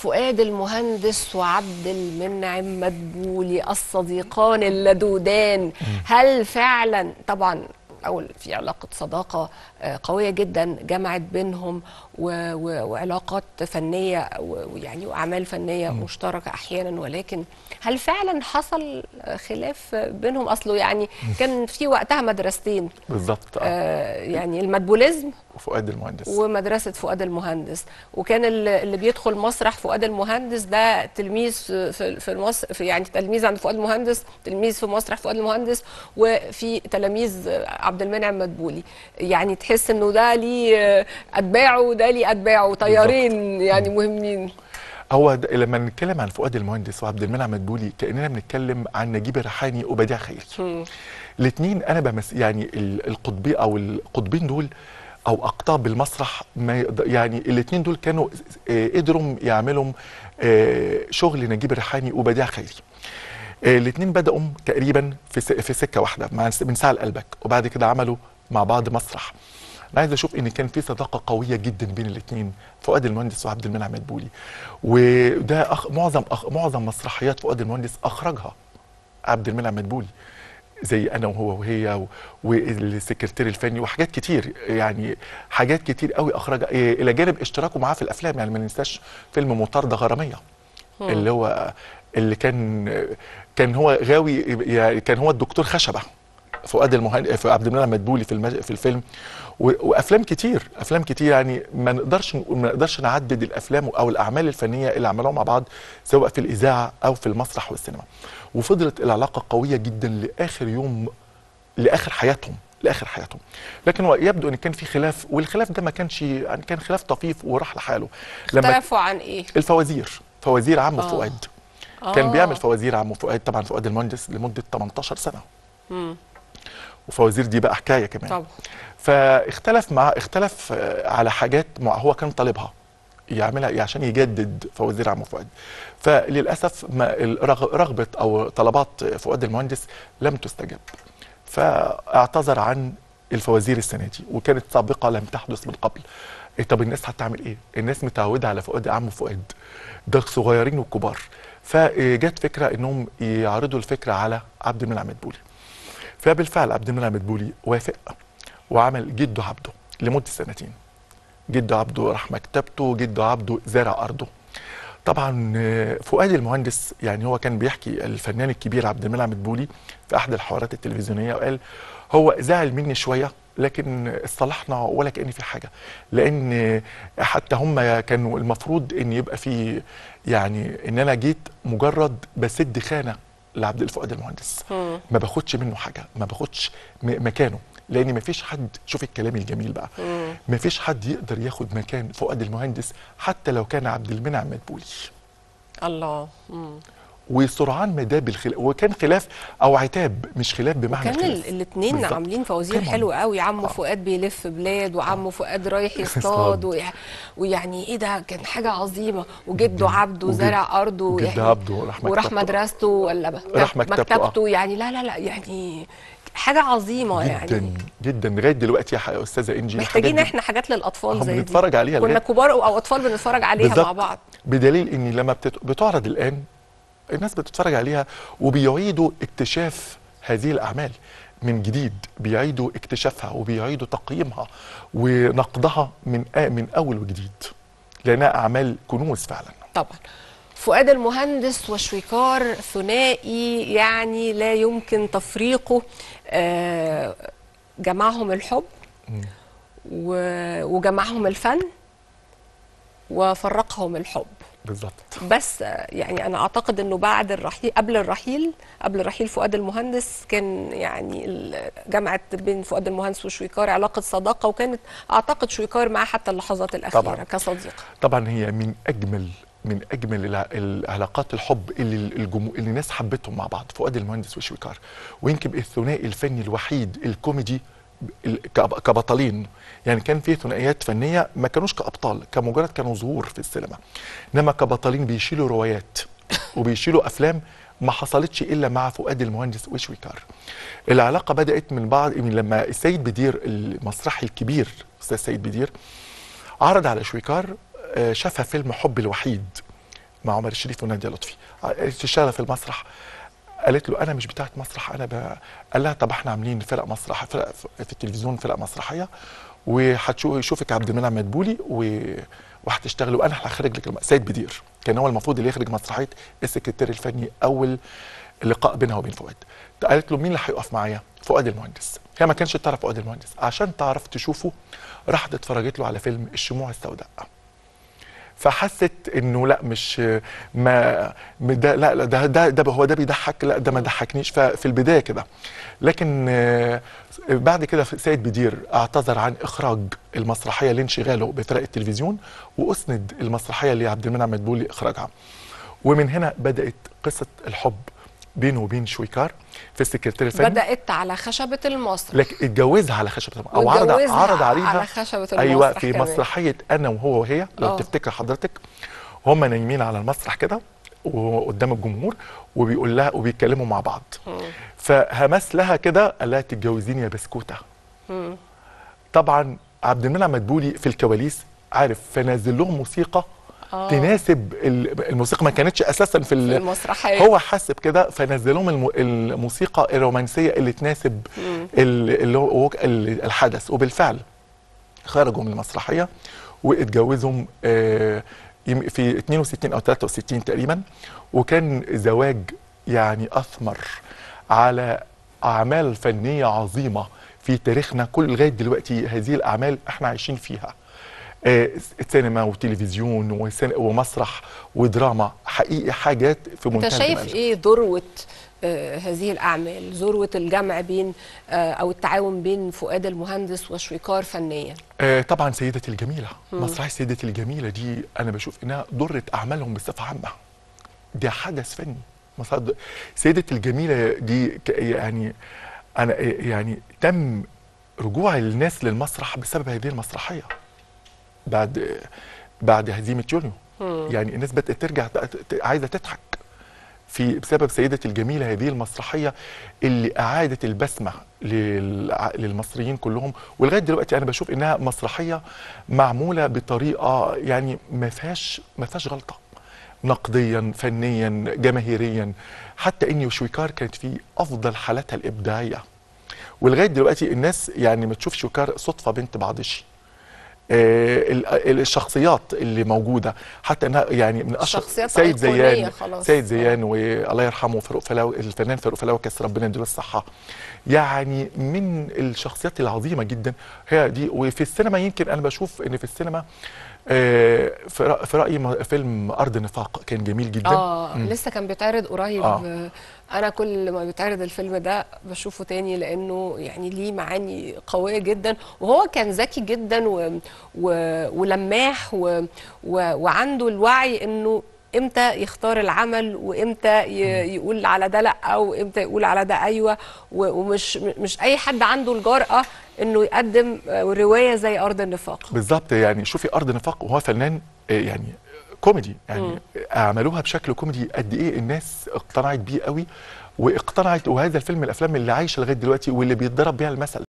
فؤاد المهندس وعبد المنعم مدبولي الصديقان اللدودان هل فعلا طبعا أول في علاقة صداقة آه، قوية جدا جمعت بينهم و- و- وعلاقات فنية و- ويعني وأعمال فنية مشتركة أحيانا ولكن هل فعلا حصل آه، خلاف بينهم أصله يعني كان في وقتها مدرستين بالظبط آه. آه، يعني المدبوليزم وفؤاد المهندس ومدرسة فؤاد المهندس وكان اللي اللي بيدخل مسرح فؤاد المهندس ده تلميذ في في في المس في يعني تلميذ عند فؤاد المهندس تلميذ في مسرح فؤاد المهندس وفي تلاميذ عبد المنعم مدبولي يعني تحس انه ده ليه اتباعه وده ليه اتباعه طيارين يعني مهمين هو د- لما نتكلم عن فؤاد المهندس وعبد المنعم مدبولي كاننا بنتكلم عن نجيب الريحاني وبديع خيري الاثنين انا بمس يعني ال- القطبي او القطبين دول او اقطاب المسرح ما يقد- يعني الاثنين دول كانوا آه، قدروا يعملوا آه، شغل نجيب الريحاني وبديع خيري الاثنين بداوا تقريبا في س- في سكه واحده مع من ساعه لقلبك وبعد كده عملوا مع بعض مسرح انا عايز اشوف ان كان في صداقه قويه جدا بين الاثنين فؤاد المهندس وعبد المنعم مدبولي وده أخ معظم أخ معظم مسرحيات فؤاد المهندس اخرجها عبد المنعم مدبولي زي انا وهو وهي و- والسكرتير الفني وحاجات كتير يعني حاجات كتير قوي اخرجها إيه، الى جانب اشتراكه معاه في الافلام يعني ما ننساش فيلم مطارده غراميه اللي هو اللي كان كان هو غاوي يعني كان هو الدكتور خشبه فؤاد المهندس في عبد المنعم مدبولي في المج... في الفيلم و... وافلام كتير افلام كتير يعني ما نقدرش نقول- ما نقدرش نعدد الافلام او الاعمال الفنيه اللي عملوها مع بعض سواء في الاذاعه او في المسرح والسينما وفضلت العلاقه قويه جدا لاخر يوم لاخر حياتهم لاخر حياتهم لكن هو يبدو ان كان في خلاف والخلاف ده ما كانش يعني كان خلاف طفيف وراح لحاله اختلفوا عن ايه؟ الفوازير فوازير عم آه. فؤاد كان آه. بيعمل فوازير عم فؤاد طبعا فؤاد المهندس لمده 18 سنه مم. وفوازير دي بقى حكايه كمان طبعا فاختلف مع اختلف آه، على حاجات مع هو كان طالبها يعملها عشان يجدد فوازير عم فؤاد فللاسف ما الرغ- رغبه او طلبات فؤاد المهندس لم تستجب فاعتذر عن الفوازير السنه دي وكانت سابقه لم تحدث من قبل إيه طب الناس هتعمل ايه الناس متعوده على فؤاد عم فؤاد ده صغيرين وكبار فجت فكره انهم يعرضوا الفكره على عبد المنعم مدبولي فبالفعل عبد المنعم مدبولي وافق وعمل جده عبده لمده سنتين جده عبده راح مكتبته جده عبده زرع ارضه طبعا آه، فؤاد المهندس يعني هو كان بيحكي الفنان الكبير عبد المنعم مدبولي في احد الحوارات التلفزيونيه وقال هو زعل مني شويه لكن اصطلحنا ولا كان في حاجه لان آه، حتى هم كانوا المفروض ان يبقى في يعني ان انا جيت مجرد بسد خانه لعبد الفؤاد المهندس مم. ما باخدش منه حاجه ما باخدش م- مكانه لان ما فيش حد شوف الكلام الجميل بقى مم. ما فيش حد يقدر ياخد مكان فؤاد المهندس حتى لو كان عبد المنعم مدبولي الله مم. وسرعان ما داب الخلاف وكان خلاف او عتاب مش خلاف بمعنى كان خلاف الاثنين بالظبط. عاملين فوازير طبعاً. حلوه قوي عمو آه. فؤاد بيلف بلاد وعمو فؤاد رايح يصطاد. يصطاد ويع- ويعني ايه ده كان حاجه عظيمه وجده عبده وجد- زرع ارضه وجد يعني عبده راح وراح مكتبته. مدرسته ولا مكتب راح مكتبته، آه. مكتبته يعني لا لا لا يعني حاجه عظيمه جدا يعني جدا لغايه دلوقتي يا استاذه انجي محتاجين الحاجات دي احنا حاجات للاطفال هم زي دي بنتفرج عليها كنا لغاية- كبار او اطفال بنتفرج عليها مع بالظبط. بعض بدليل ان لما بتت... بتعرض الان الناس بتتفرج عليها وبيعيدوا اكتشاف هذه الاعمال من جديد بيعيدوا اكتشافها وبيعيدوا تقييمها ونقدها من آ... من اول وجديد لانها اعمال كنوز فعلا طبعا فؤاد المهندس وشويكار ثنائي يعني لا يمكن تفريقه آه، جمعهم الحب و- وجمعهم الفن وفرقهم الحب بالظبط بس آه، يعني انا اعتقد انه بعد الرحيل قبل الرحيل قبل رحيل فؤاد المهندس كان يعني ال- جمعت بين فؤاد المهندس وشويكار علاقه صداقه وكانت اعتقد شويكار معاه حتى اللحظات الاخيره طبعاً. كصديق طبعا هي من اجمل من اجمل الع- العلاقات الحب اللي الجمهور اللي الناس حبتهم مع بعض فؤاد المهندس وشويكار ويمكن الثنائي الفني الوحيد الكوميدي ال- كب- كبطلين يعني كان في ثنائيات فنيه ما كانوش كابطال كمجرد كانوا ظهور في السينما انما كبطلين بيشيلوا روايات وبيشيلوا افلام ما حصلتش الا مع فؤاد المهندس وشويكار العلاقه بدات من بعض من لما السيد بدير المسرحي الكبير استاذ سيد بدير عرض على شويكار آه، شافها فيلم حب الوحيد مع عمر الشريف وناديه لطفي ع- تشتغل في المسرح قالت له انا مش بتاعت مسرح انا ب... قال لها طب احنا عاملين فرق مسرح فرق في في التلفزيون فرق مسرحيه وهتشوفك عبد المنعم مدبولي و... وهتشتغلي وانا هخرج لك الم... سيد بدير كان هو المفروض اللي يخرج مسرحيه السكرتير الفني اول لقاء بينها وبين فؤاد قالت له مين اللي هيقف معايا فؤاد المهندس هي ما كانش تعرف فؤاد المهندس عشان تعرف تشوفه راحت اتفرجت له على فيلم الشموع السوداء فحست انه لا مش ما م- ده لا لا ده ده, ده هو ده بيضحك لا ده ما ضحكنيش ففي البدايه كده لكن آه، بعد كده سيد بدير اعتذر عن اخراج المسرحيه لانشغاله بفرق التلفزيون واسند المسرحيه لعبد المنعم مدبولي اخراجها ومن هنا بدات قصه الحب بينه وبين شويكار في السكرتير الفني بدات على خشبه المسرح لكن اتجوزها على خشبه المسرح او عرض واتجوزها عرض عليها على خشبة المسرح ايوه في كمان. مسرحيه انا وهو وهي لو آه. تفتكر حضرتك هم نايمين على المسرح كده وقدام الجمهور وبيقول لها وبيتكلموا مع بعض فهمس لها كده قال لها تتجوزيني يا بسكوته طبعا عبد المنعم مدبولي في الكواليس عارف فنازل لهم موسيقى آه. تناسب ال- الموسيقى ما كانتش اساسا في, في ال- المسرحيه هو حس بكده فنزل لهم الم- الموسيقى الرومانسيه اللي تناسب ال- اللي هو ال- الحدث وبالفعل خرجوا من المسرحيه واتجوزهم آه، يم- في 62 او 63 تقريبا وكان زواج يعني اثمر على اعمال فنيه عظيمه في تاريخنا كل لغايه دلوقتي هذه الاعمال احنا عايشين فيها آه، سينما وتلفزيون وسن- ومسرح ودراما حقيقي حاجات في انت منتهى شايف الجمال. ايه ذروه آه، هذه الاعمال ذروه الجمع بين آه، او التعاون بين فؤاد المهندس وشويكار فنيا آه طبعا سيدتي الجميلة مسرحية سيدتي الجميلة دي أنا بشوف إنها ضرت أعمالهم بصفة عامة دي حدث فني مسرح- سيدتي الجميلة دي ك- يعني أنا يعني تم رجوع الناس للمسرح بسبب هذه المسرحية بعد بعد هزيمة يونيو يعني الناس بدأت ترجع بقى ت- ت- عايزة تضحك في بسبب سيدتي الجميلة هذه المسرحية اللي أعادت البسمة للع- للمصريين كلهم ولغاية دلوقتي أنا بشوف إنها مسرحية معمولة بطريقة يعني ما فيهاش ما فيهاش غلطة نقديا فنيا جماهيريا حتى إني وشويكار كانت في أفضل حالاتها الإبداعية ولغاية دلوقتي الناس يعني ما تشوف شويكار صدفة بنت بعضشي آه، ال- ال- الشخصيات اللي موجوده حتى انها يعني من اشهر شخصيات سيد أيقونية زيان خلاص. سيد زيان والله يرحمه فاروق فلاو الفنان فاروق فلاوكس ربنا يديله الصحه يعني من الشخصيات العظيمه جدا هي دي وفي السينما يمكن انا بشوف ان في السينما آه، في رأ- في رايي م- فيلم ارض النفاق كان جميل جدا اه لسه كان بيتعرض قريب آه. آه. انا كل ما بيتعرض الفيلم ده بشوفه تاني لانه يعني ليه معاني قويه جدا وهو كان ذكي جدا و... و... ولماح و... و... وعنده الوعي انه امتى يختار العمل وامتى ي... يقول على ده لا وامتى يقول على ده ايوه و... ومش مش اي حد عنده الجرأه انه يقدم آه، روايه زي ارض النفاق بالظبط يعني شوفي ارض نفاق وهو فنان آه، يعني كوميدي يعني اعملوها بشكل كوميدي قد ايه الناس اقتنعت بيه قوي واقتنعت وهذا الفيلم من الافلام اللي عايشه لغايه دلوقتي واللي بيتضرب بيها المثل